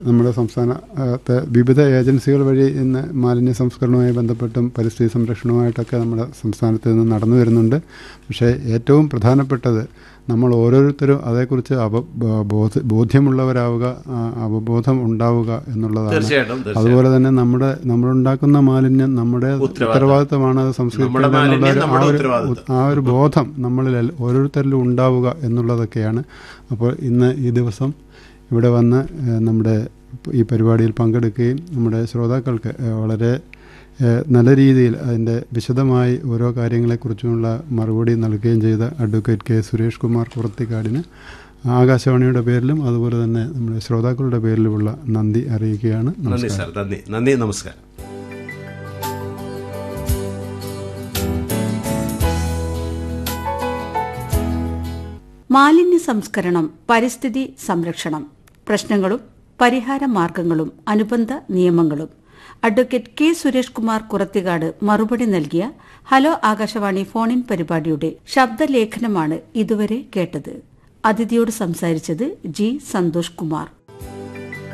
നമ്മുടെ സംസ്ഥാനത്തെ വിവിധ ഏജൻസികൾ വഴി ഇന്ന് മാലിന്യ സംസ്കരണവുമായി ബന്ധപ്പെട്ടും പരിസ്ഥിതി സംരക്ഷണവുമായിട്ടൊക്കെ നമ്മുടെ സംസ്ഥാനത്ത് നിന്ന് നടന്നു വരുന്നുണ്ട് പക്ഷേ ഏറ്റവും പ്രധാനപ്പെട്ടത് നമ്മൾ ഓരോരുത്തരും അതേക്കുറിച്ച് അവ ബോധ ബോധ്യമുള്ളവരാവുക ആ, അവബോധം ഉണ്ടാവുക എന്നുള്ളതാണ് തീർച്ചയായിട്ടും തീർച്ചയായിട്ടും അതുപോലെ തന്നെ നമ്മുടെ നമ്മളുണ്ടാക്കുന്ന മാലിന്യം നമ്മുടെ ഉത്തരവാദിത്തമാണ് അത് നമ്മുടെ മാലിന്യം സംസ്കരിക്കുന്നത് നമ്മുടെ ആ ഒരു ഉത്തരവാദിത്തം. ആ ഒരു ബോധം നമ്മളിൽ എൽ- ഓരോരുത്തരിലും ഉണ്ടാവുക എന്നുള്ളതൊക്കെയാണ് അപ്പോൾ ഇന്ന് ഈ ദിവസം ഇവിടെ വന്ന് ഏഹ്, നമ്മുടെ ഈ പരിപാടിയിൽ പങ്കെടുക്കുകയും നമ്മുടെ ശ്രോതാക്കൾക്ക് ഏഹ്, വളരെ ഏഹ്, നല്ല രീതിയിൽ അതിൻ്റെ വിശദമായി ഓരോ കാര്യങ്ങളെക്കുറിച്ചുമുള്ള മറുപടി നൽകുകയും ചെയ്ത അഡ്വക്കേറ്റ് കെ സുരേഷ് കുമാർ കുറത്തിക്കാടിന് ആകാശവാണിയുടെ പേരിലും അതുപോലെ തന്നെ നമ്മുടെ ശ്രോതാക്കളുടെ പേരിലുമുള്ള നന്ദി അറിയിക്കുകയാണ് നന്ദി നമസ്കാരം സാർ നന്ദി നന്ദി നമസ്കാരം മാലിന്യ സംസ്കരണം പരിസ്ഥിതി സംരക്ഷണം പ്രശ്നങ്ങളും പരിഹാര മാർഗങ്ങളും അനുബന്ധ നിയമങ്ങളും അഡ്വക്കേറ്റ് കെ സുരേഷ് കുമാർ കുറത്തികാട് മറുപടി നൽകിയ ഹലോ ആകാശവാണി ഫോണിൻ പരിപാടിയുടെ ശബ്ദലേഖനമാണ് ഇതുവരെ കേട്ടത് അതിഥിയോട് സംസാരിച്ചത് ജി സന്തോഷ് കുമാർ